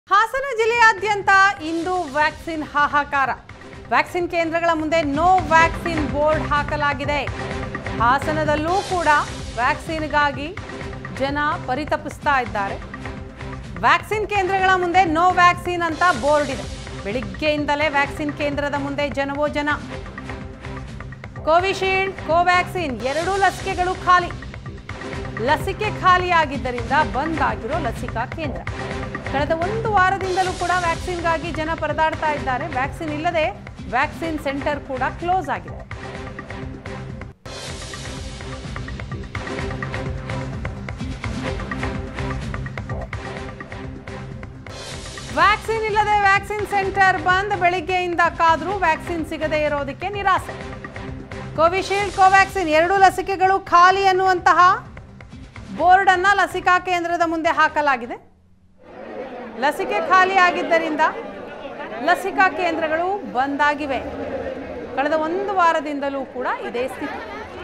ಹಾಸನ ಜಿಲ್ಲೆಯಾದ್ಯಂತ ಇಂದು vaccine ಹಾಹಾಕಾರ vaccine ಕೇಂದ್ರಗಳ ಮುಂದೆ ನೋ ವ್ಯಾಕ್ಸಿನ್ ಬೋರ್ಡ್ ಹಾಕಲಾಗಿದೆ ಹಾಸನದಲ್ಲೂ ಕೂಡ ವ್ಯಾಕ್ಸಿನ್ಗಾಗಿ ಜನ ಪರಿತಪಿಸ್ತಾ ಇದ್ದಾರೆ ವ್ಯಾಕ್ಸಿನ್ ಕೇಂದ್ರಗಳ ಮುಂದೆ ನೋ ವ್ಯಾಕ್ಸಿನ್ ಅಂತ ಬೋರ್ಡ್ ಇದೆ ಬೆಳಿಗ್ಗೆಯಿಂದಲೇ ವ್ಯಾಕ್ಸಿನ್ ಕೇಂದ್ರದ ಮುಂದೆ ಜನವೋ ಜನ ಕೋವಿಶೀಲ್ಡ್ ಕೋವ್ಯಾಕ್ಸಿನ್ ಎರಡೂ ಲಸಿಕೆಗಳು ಖಾಲಿ ಲಸಿಕೆ ಖಾಲಿಯಾಗಿದ್ದರಿಂದ ಬಂದ್ ಆಗಿರೋ ಲಸಿಕಾ ಕೇಂದ್ರ ಕಳೆದ ಒಂದು ವಾರದಿಂದಲೂ ಕೂಡ ವ್ಯಾಕ್ಸಿನ್ಗಾಗಿ ಜನ ಪರದಾಡ್ತಾ ಇದ್ದಾರೆ ವ್ಯಾಕ್ಸಿನ್ ಇಲ್ಲದೆ ವ್ಯಾಕ್ಸಿನ್ ಸೆಂಟರ್ ಕೂಡ ಕ್ಲೋಸ್ ಆಗಿದೆ ವ್ಯಾಕ್ಸಿನ್ ಇಲ್ಲದೆ ವ್ಯಾಕ್ಸಿನ್ ಸೆಂಟರ್ ಬಂದ್ ಬೆಳಿಗ್ಗೆಯಿಂದ ಕಾದ್ರೂ ವ್ಯಾಕ್ಸಿನ್ ಸಿಗದೇ ಇರೋದಕ್ಕೆ ನಿರಾಸೆ ಕೋವಿಶೀಲ್ಡ್ ಕೋವ್ಯಾಕ್ಸಿನ್ ಎರಡೂ ಲಸಿಕೆಗಳು ಖಾಲಿ ಅನ್ನುವಂತಹ ಬೋರ್ಡ್ ಅನ್ನ ಲಸಿಕಾ ಕೇಂದ್ರದ ಮುಂದೆ ಹಾಕಲಾಗಿದೆ ಲಸಿಕೆ ಖಾಲಿ ಆಗಿದ್ದರಿಂದ ಲಸಿಕಾ ಕೇಂದ್ರಗಳು ಬಂದ್ ಆಗಿವೆ ಕಳೆದ ಒಂದು ವಾರದಿಂದಲೂ ಕೂಡ ಇದೇ ಸ್ಥಿತಿ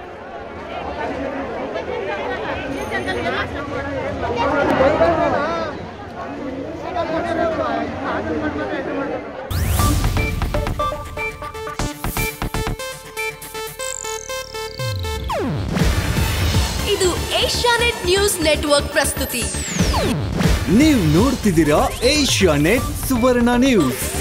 ಇದು ಏಷ್ಯಾನೆಟ್ ನ್ಯೂಸ್ ನೆಟ್ವರ್ಕ್ ಪ್ರಸ್ತುತಿ ನೀವು ನೋಡ್ತಿದ್ದೀರಾ ಏಷ್ಯಾ ನೆಟ್ ಸುವರ್ಣ ನ್ಯೂಸ್